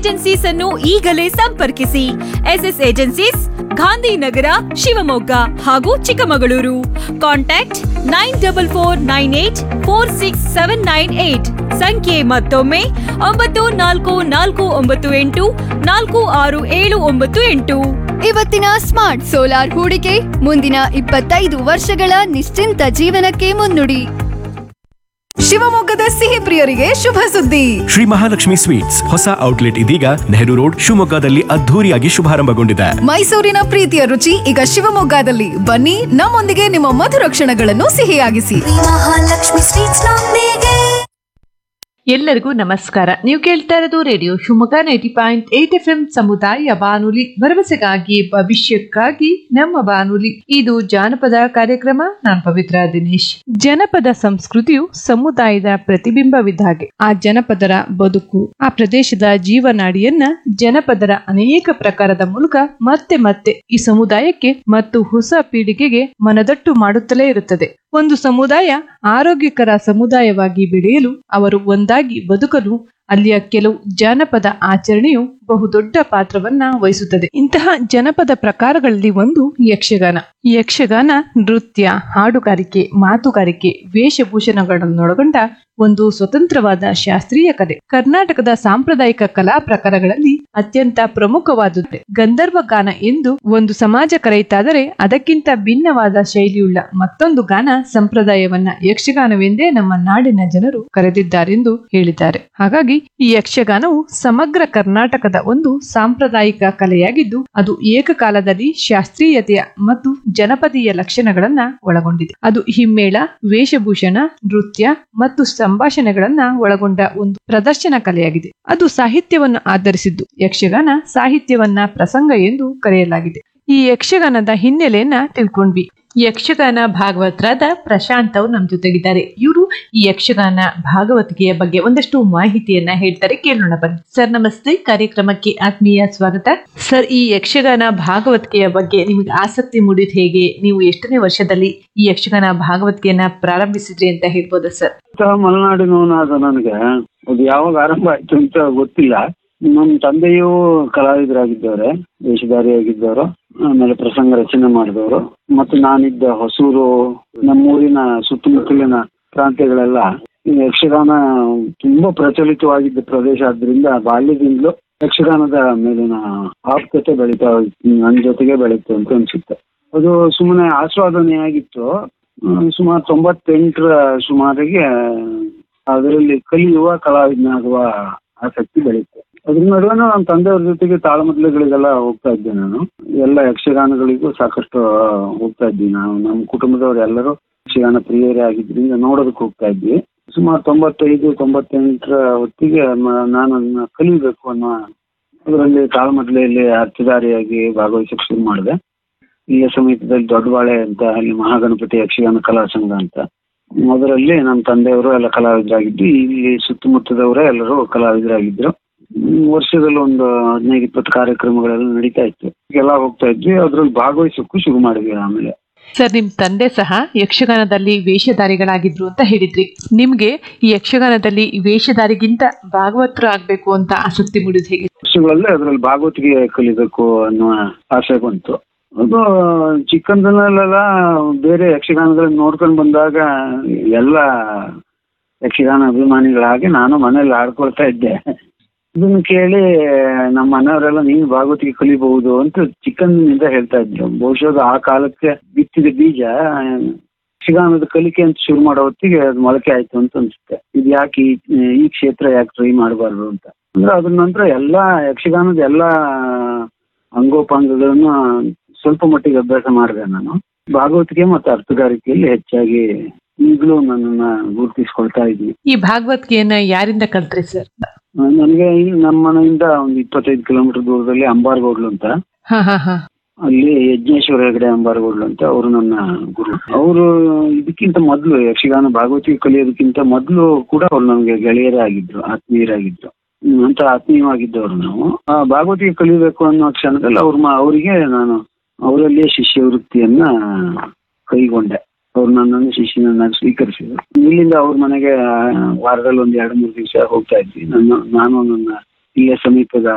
agencies ಅನ್ನು ಈಗಲೇ ಸಂಪರ್ಕಿಸಿ ಎಸ್ಎಸ್ ಏಜೆನ್ಸೀಸ್ ಗಾಂಧಿನಗರ ಶಿವಮೊಗ್ಗ ಹಾಗೂ Chikkamagaluru contact nine double four nine eight four six seven nine eight ಸಂಖ್ಯೆ ಮತ್ತೊಮ್ಮೆ ಒಂಬತ್ತು ನಾಲ್ಕು ನಾಲ್ಕು ಒಂಬತ್ತು ಎಂಟು ನಾಲ್ಕು ಆರು ಏಳು ಒಂಬತ್ತು ಎಂಟು ಇವತ್ತಿನ ಸ್ಮಾರ್ಟ್ ಸೋಲಾರ್ ಹೂಡಿಕೆ ಮುಂದಿನ ಇಪ್ಪತ್ತೈದು ವರ್ಷಗಳ ನಿಶ್ಚಿಂತ ಜೀವನಕ್ಕೆ ಮುನ್ನುಡಿ ಶಿವಮೊಗ್ಗದ ಸಿಹಿ ಪ್ರಿಯರಿಗೆ ಶುಭ ಸುದ್ದಿ ಶ್ರೀ ಮಹಾಲಕ್ಷ್ಮಿ ಸ್ವೀಟ್ಸ್ ಹೊಸ ಔಟ್ಲೆಟ್ ಇದೀಗ ನೆಹರು ರೋಡ್ ಶಿವಮೊಗ್ಗದಲ್ಲಿ ಅದ್ಧೂರಿಯಾಗಿ ಶುಭಾರಂಭಗೊಂಡಿದೆ ಮೈಸೂರಿನ ಪ್ರೀತಿಯ ರುಚಿ ಈಗ ಶಿವಮೊಗ್ಗದಲ್ಲಿ ಬನ್ನಿ ನಮ್ಮೊಂದಿಗೆ ನಿಮ್ಮ ಮಧುರ ಕ್ಷಣಗಳನ್ನು ಸಿಹಿಯಾಗಿಸಿ ಮಹಾಲಕ್ಷ್ಮಿ ಸ್ವೀಟ್ಸ್ ನೊಂದಿಗೆ ಎಲ್ಲರಿಗೂ ನಮಸ್ಕಾರ ನೀವು ಕೇಳ್ತಾ ಇರೋದು radio Shivamogga ninety point eight F M ಸಮುದಾಯ ಬಾನುಲಿ ಭರವಸೆಗಾಗಿ ಭವಿಷ್ಯಕ್ಕಾಗಿ ನಮ್ಮ ಬಾನುಲಿ ಇದು ಜಾನಪದ ಕಾರ್ಯಕ್ರಮ ನಾನ್ ಪವಿತ್ರ ದಿನೇಶ್ ಜನಪದ ಸಂಸ್ಕೃತಿಯು ಸಮುದಾಯದ ಪ್ರತಿಬಿಂಬವಿದ್ದಾಗೆ ಆ ಜನಪದರ ಬದುಕು ಆ ಪ್ರದೇಶದ ಜೀವನಾಡಿಯನ್ನ ಜನಪದರ ಅನೇಕ ಪ್ರಕಾರದ ಮೂಲಕ ಮತ್ತೆ ಮತ್ತೆ ಈ ಸಮುದಾಯಕ್ಕೆ ಮತ್ತು ಹೊಸ ಪೀಳಿಗೆಗೆ ಮನದಟ್ಟು ಮಾಡುತ್ತಲೇ ಇರುತ್ತದೆ ಒಂದು ಸಮುದಾಯ ಆರೋಗ್ಯಕರ ಸಮುದಾಯವಾಗಿ ಬೆಳೆಯಲು ಅವರು ಒಂದಾಗಿ ಬದುಕಲು ಅಲ್ಲಿಯ ಕೆಲವು ಜಾನಪದ ಆಚರಣೆಯು ಬಹುದೊಡ್ಡ ಪಾತ್ರವನ್ನ ವಹಿಸುತ್ತದೆ ಇಂತಹ ಜನಪದ ಪ್ರಕಾರಗಳಲ್ಲಿ ಒಂದು ಯಕ್ಷಗಾನ ಯಕ್ಷಗಾನ ನೃತ್ಯ ಹಾಡುಗಾರಿಕೆ ಮಾತುಗಾರಿಕೆ ವೇಷಭೂಷಣಗಳನ್ನೊಳಗೊಂಡ ಒಂದು ಸ್ವತಂತ್ರವಾದ ಶಾಸ್ತ್ರೀಯ ಕಲೆ ಕರ್ನಾಟಕದ ಸಾಂಪ್ರದಾಯಿಕ ಕಲಾ ಪ್ರಕಾರಗಳಲ್ಲಿ ಅತ್ಯಂತ ಪ್ರಮುಖವಾದುದು ಗಂಧರ್ವ ಗಾನ ಎಂದು ಒಂದು ಸಮಾಜ ಕರೆಯಿತಾದರೆ ಅದಕ್ಕಿಂತ ಭಿನ್ನವಾದ ಶೈಲಿಯುಳ್ಳ ಮತ್ತೊಂದು ಗಾನ ಸಂಪ್ರದಾಯವನ್ನ ಯಕ್ಷಗಾನವೆಂದೇ ನಮ್ಮ ನಾಡಿನ ಜನರು ಕರೆದಿದ್ದಾರೆಂದು ಹೇಳಿದ್ದಾರೆ ಹಾಗಾಗಿ ಈ ಯಕ್ಷಗಾನವು ಸಮಗ್ರ ಕರ್ನಾಟಕದ ಒಂದು ಸಾಂಪ್ರದಾಯಿಕ ಕಲೆಯಾಗಿದ್ದು ಅದು ಏಕಕಾಲದಲ್ಲಿ ಶಾಸ್ತ್ರೀಯತೆಯ ಮತ್ತು ಜನಪದೀಯ ಲಕ್ಷಣಗಳನ್ನ ಒಳಗೊಂಡಿದೆ ಅದು ಹಿಮ್ಮೇಳ ವೇಷಭೂಷಣ ನೃತ್ಯ ಮತ್ತು ಸಂಭಾಷಣೆಗಳನ್ನ ಒಳಗೊಂಡ ಒಂದು ಪ್ರದರ್ಶನ ಕಲೆಯಾಗಿದೆ ಅದು ಸಾಹಿತ್ಯವನ್ನು ಆಧರಿಸಿದ್ದು ಯಕ್ಷಗಾನ ಸಾಹಿತ್ಯವನ್ನ ಪ್ರಸಂಗ ಎಂದು ಕರೆಯಲಾಗಿದೆ ಈ ಯಕ್ಷಗಾನದ ಹಿನ್ನೆಲೆಯನ್ನ ತಿಳ್ಕೊಂಡ್ವಿ ಯಕ್ಷಗಾನ ಭಾಗವತರಾದ ಪ್ರಶಾಂತ್ ಅವ್ರು ನಮ್ ಜೊತೆಗಿದ್ದಾರೆ ಇವರು ಈ ಯಕ್ಷಗಾನ ಭಾಗವತಿಕೆಯ ಬಗ್ಗೆ ಒಂದಷ್ಟು ಮಾಹಿತಿಯನ್ನ ಹೇಳ್ತಾರೆ ಕೇಳೋಣ ಬನ್ನಿ ಸರ್ ನಮಸ್ತೆ ಕಾರ್ಯಕ್ರಮಕ್ಕೆ ಆತ್ಮೀಯ ಸ್ವಾಗತ ಸರ್ ಈ ಯಕ್ಷಗಾನ ಭಾಗವತಿಕೆಯ ಬಗ್ಗೆ ನಿಮಗೆ ಆಸಕ್ತಿ ಮೂಡಿದ ಹೇಗೆ ನೀವು ಎಷ್ಟನೇ ವರ್ಷದಲ್ಲಿ ಈ ಯಕ್ಷಗಾನ ಭಾಗವತಿಕೆಯನ್ನ ಪ್ರಾರಂಭಿಸಿದ್ರಿ ಅಂತ ಹೇಳ್ಬೋದಾ ಸರ್ ಇಂತಹ ಮಲೆನಾಡಿನವನಾದ ನನಗೆ ಅದು ಯಾವಾಗ ಆರಂಭ ಆಯ್ತು ಅಂತ ಗೊತ್ತಿಲ್ಲ ನಮ್ಮ ತಂದೆಯೂ ಕಲಾವಿದರಾಗಿದ್ದವ್ರೆ ವೇಷಧಾರಿಯಾಗಿದ್ದವರು ಆಮೇಲೆ ಪ್ರಸಂಗ ರಚನೆ ಮಾಡಿದವರು ಮತ್ತು ನಾನಿದ್ದ ಹೊಸೂರು ನಮ್ಮೂರಿನ ಸುತ್ತಮುತ್ತಲಿನ ಪ್ರಾಂತ್ಯಗಳೆಲ್ಲ ಈ ಯಕ್ಷಗಾನ ತುಂಬಾ ಪ್ರಚಲಿತವಾಗಿದ್ದ ಪ್ರದೇಶ ಆದ್ರಿಂದ ಬಾಲ್ಯದಿಂದಲೂ ಯಕ್ಷಗಾನದ ಮೇಲಿನ ಆಪ್ತತೆ ಬೆಳೀತಾ ಹೋಯ್ತು ನನ್ನ ಜೊತೆಗೆ ಬೆಳೀತು ಅಂತ ಅನ್ಸುತ್ತೆ ಅದು ಸುಮ್ಮನೆ ಆಸ್ವಾದನೆಯಾಗಿತ್ತು ಹ್ಮ್, ಸುಮಾರು ತೊಂಬತ್ತೆಂಟರ ಸುಮಾರಿಗೆ ಅದರಲ್ಲಿ ಕಲಿಯುವ ಕಲಾವಿದನಾಗುವ ಆಸಕ್ತಿ ಬೆಳೀತು ಅದ್ರ ನಡುವೆ ನಮ್ಮ ತಂದೆಯವ್ರ ಜೊತೆಗೆ ತಾಳಮದ್ಲೆಗಳಿಗೆಲ್ಲ ಹೋಗ್ತಾ ಇದ್ದೆ ನಾನು ಎಲ್ಲ ಯಕ್ಷಗಾನಗಳಿಗೂ ಸಾಕಷ್ಟು ಹೋಗ್ತಾ ಇದ್ವಿ ನಾವು ನಮ್ಮ ಕುಟುಂಬದವ್ರು ಎಲ್ಲರೂ ಯಕ್ಷಗಾನ ಪ್ರಿಯರೇ ಆಗಿದ್ರಿಂದ ನೋಡೋದಕ್ಕೆ ಹೋಗ್ತಾ ಇದ್ವಿ ಸುಮಾರು ತೊಂಬತ್ತೈದು ತೊಂಬತ್ತೆಂಟರ ಹೊತ್ತಿಗೆ ಮ- ನಾನು ಅದನ್ನ ಕಲಿಬೇಕು ಅನ್ನೋ ಅದರಲ್ಲಿ ತಾಳಮದ್ಲೆಯಲ್ಲಿ ಅರ್ಥಧಾರಿಯಾಗಿ ಭಾಗವಹಿಸಕ್ಕೆ ಶುರು ಮಾಡಿದೆ ಇಲ್ಲೇ ಸಮೀಪದಲ್ಲಿ ದೊಡ್ಡಬಾಳೆ ಅಂತ ಅಲ್ಲಿ ಮಹಾಗಣಪತಿ ಯಕ್ಷಗಾನ ಕಲಾ ಸಂಘ ಅಂತ ಅದರಲ್ಲಿ ನಮ್ಮ ತಂದೆಯವರು ಎಲ್ಲ ಕಲಾವಿದರಾಗಿದ್ದು ಇಲ್ಲಿ ಸುತ್ತಮುತ್ತದವರೇ ಎಲ್ಲರೂ ಕಲಾವಿದರಾಗಿದ್ರು ಹ್ಮ್, ವರ್ಷದಲ್ಲಿ ಒಂದು ಹದಿನೈದು ಇಪ್ಪತ್ತು ಕಾರ್ಯಕ್ರಮಗಳೆಲ್ಲ ನಡೀತಾ ಇತ್ತು ಎಲ್ಲ ಹೋಗ್ತಾ ಇದ್ವಿ ಅದ್ರಲ್ಲಿ ಭಾಗವಹಿಸಕ್ಕೂ ಶುರು ಮಾಡಿದ್ವಿ ಆಮೇಲೆ ಸರ್ ನಿಮ್ ತಂದೆ ಸಹ ಯಕ್ಷಗಾನದಲ್ಲಿ ವೇಷಧಾರಿಗಳಾಗಿದ್ರು ಅಂತ ಹೇಳಿದ್ರಿ ನಿಮ್ಗೆ ಈ ಯಕ್ಷಗಾನದಲ್ಲಿ ವೇಷಧಾರಿಗಿಂತ ಭಾಗವತರು ಆಗ್ಬೇಕು ಅಂತ ಆಸಕ್ತಿ ಮೂಡಿದ ಹೇಗೆ ವರ್ಷಗಳಲ್ಲೇ ಅದ್ರಲ್ಲಿ ಭಾಗವತಿಗೆ ಕಲಿಬೇಕು ಅನ್ನುವ ಆಸೆ ಬಂತು ಅದು ಚಿಕ್ಕಂದಲ್ಲೆಲ್ಲ ಬೇರೆ ಯಕ್ಷಗಾನಗಳನ್ನ ನೋಡ್ಕೊಂಡು ಬಂದಾಗ ಎಲ್ಲ ಯಕ್ಷಗಾನ ಅಭಿಮಾನಿಗಳಾಗಿ ನಾನು ಮನೇಲಿ ಆಡ್ಕೊಳ್ತಾ ಇದ್ದೆ ಇದನ್ನು ಕೇಳಿ ನಮ್ಮ ಮನೆಯವರೆಲ್ಲ ನೀನು ಭಾಗವತಿಗೆ ಕಲಿಬಹುದು ಅಂತ ಚಿಕ್ಕಂದಿನಿಂದ ಹೇಳ್ತಾ ಇದ್ರು ಬಹುಶಃ ಅದು ಆ ಕಾಲಕ್ಕೆ ಬಿತ್ತಿದ ಬೀಜ ಯಕ್ಷಗಾನದ ಕಲಿಕೆ ಅಂತ ಶುರು ಮಾಡೋ ಹೊತ್ತಿಗೆ ಅದು ಮೊಳಕೆ ಆಯ್ತು ಅಂತ ಅನ್ಸುತ್ತೆ ಇದು ಯಾಕೆ ಈ ಈ ಕ್ಷೇತ್ರ ಯಾಕೆ ಟ್ರೈ ಮಾಡಬಾರ್ದು ಅಂತ ಅಂದ್ರೆ ಅದ್ರ ನಂತರ ಎಲ್ಲ ಯಕ್ಷಗಾನದ ಎಲ್ಲ ಅಂಗೋಪಾಂಗಗಳನ್ನ ಸ್ವಲ್ಪ ಮಟ್ಟಿಗೆ ಅಭ್ಯಾಸ ಮಾಡಿದೆ ನಾನು ಭಾಗವತಿಗೆ ಮತ್ತು ಅರ್ಥಗಾರಿಕೆಯಲ್ಲಿ ಹೆಚ್ಚಾಗಿ ಈಗಲೂ ನನ್ನನ್ನ ಗುರುತಿಸ್ಕೊಳ್ತಾ ಇದ್ವಿ ಈ ಭಾಗವತಿಕೆಯನ್ನ ಯಾರಿಂದ ಕಲ್ತ್ರಿ ಸರ್ ನನಗೆ ಇಲ್ಲಿ ನಮ್ಮ ಮನೆಯಿಂದ ಒಂದು ಇಪ್ಪತ್ತೈದು ಕಿಲೋಮೀಟರ್ ದೂರದಲ್ಲಿ ಅಂಬಾರ್ಗೋಡ್ಲು ಅಂತ ಹಾ ಹಾ ಹಾ ಅಲ್ಲಿ ಯಜ್ಞೇಶ್ವರ ಹೆಗಡೆ ಅಂಬಾರ್ಗೋಡ್ಲು ಅಂತ ಅವರು ನನ್ನ ಗುರು ಅವರು ಇದಕ್ಕಿಂತ ಮೊದಲು ಯಕ್ಷಗಾನ ಭಾಗವತಿಗೆ ಕಲಿಯೋದಕ್ಕಿಂತ ಮೊದಲು ಕೂಡ ಅವ್ರು ನಮಗೆ ಗೆಳೆಯರೇ ಆಗಿದ್ರು ಆತ್ಮೀಯರಾಗಿದ್ರು ಹ್ಮ್, ಅಂತ ಆತ್ಮೀಯವಾಗಿದ್ದವರು ನಾವು ಆ ಭಾಗವತಿಗೆ ಕಲಿಬೇಕು ಅನ್ನೋ ಕ್ಷಣದಲ್ಲಿ ಅವ್ರ ಮ ಅವರಿಗೆ ನಾನು ಅವರಲ್ಲಿಯೇ ಶಿಷ್ಯವೃತ್ತಿಯನ್ನ ಕೈಗೊಂಡೆ ಅವ್ರು ನನ್ನನ್ನು ಶಿಷ್ಯನನ್ನಾಗಿ ಸ್ವೀಕರಿಸಿದ್ರು ಇಲ್ಲಿಂದ ಅವ್ರ ಮನೆಗೆ ಆ, ವಾರದಲ್ಲಿ ಒಂದ್ ಎರಡು ಮೂರು ದಿವಸ ಹೋಗ್ತಾ ಇದ್ವಿ ನನ್ನ ನಾನು ನನ್ನ ಇಲ್ಲೇ ಸಮೀಪದ